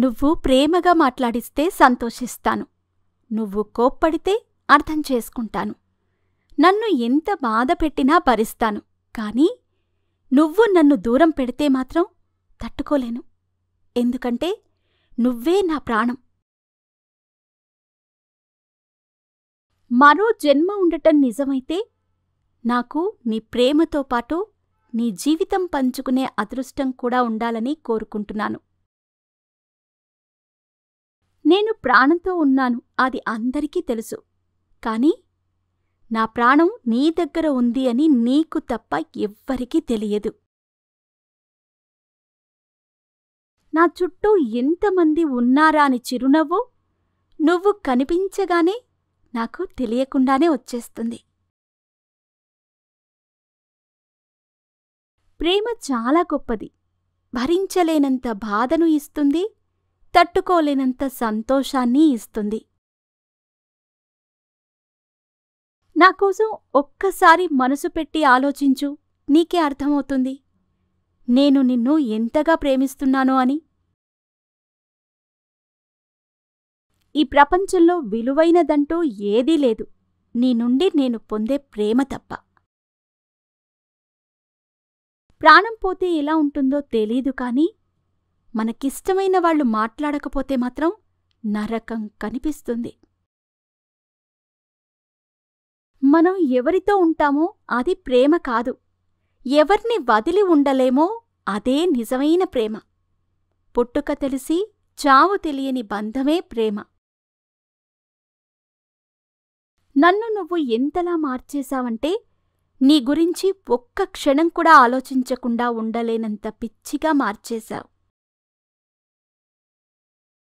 నువ్వు ప్రేమగా మాట్లాడిస్తే సంతోషిస్తాను నువ్వు కోప్పడితే అర్థం చేసుకుంటాను నన్ను ఎంత బాధ పెట్టినా భరిస్తాను కాని నువ్వు నన్ను దూరం పెడితే మాత్రం తట్టుకోలేను ఎందుకంటే నువ్వే నా ప్రాణం మరో జన్మ ఉండటం నిజమైతే నాకు నీ ప్రేమతో పాటు నీ జీవితం పంచుకునే అదృష్టం కూడా ఉండాలని కోరుకుంటున్నాను నేను ప్రాణంతో ఉన్నాను అది అందరికీ తెలుసు కాని నా ప్రాణం నీ దగ్గర ఉంది అని నీకు తప్ప ఎవ్వరికీ తెలియదు నా చుట్టూ ఎంతమంది ఉన్నారా అని చిరునవ్వు నువ్వు కనిపించగానే నాకు తెలియకుండానే వచ్చేస్తుంది ప్రేమ చాలా గొప్పది భరించలేనంత బాధను ఇస్తుంది తట్టుకోలేనంత సంతోషాన్ని ఇస్తుంది నాకోసం ఒక్కసారి మనసు పెట్టి ఆలోచించు నీకే అర్థమవుతుంది నేను నిన్ను ఎంతగా ప్రేమిస్తున్నానో అని ఈ ప్రపంచంలో విలువైనదంటూ ఏదీ లేదు నీ నుండి నేను పొందే ప్రేమ తప్ప ప్రాణం పోతే ఎలా ఉంటుందో తెలీదు కాని మనకిష్టమైన వాళ్ళు మాట్లాడకపోతే మాత్రం నరకం కనిపిస్తుంది మనం ఎవరితో ఉంటామో అది ప్రేమ కాదు ఎవర్ని వదిలి ఉండలేమో అదే నిజమైన ప్రేమ పుట్టుక తెలిసి చావు తెలియని బంధమే ప్రేమ నన్ను నువ్వు ఎంతలా మార్చేశావంటే నీ గురించి ఒక్క క్షణం కూడా ఆలోచించకుండా ఉండలేనంత పిచ్చిగా మార్చేశావు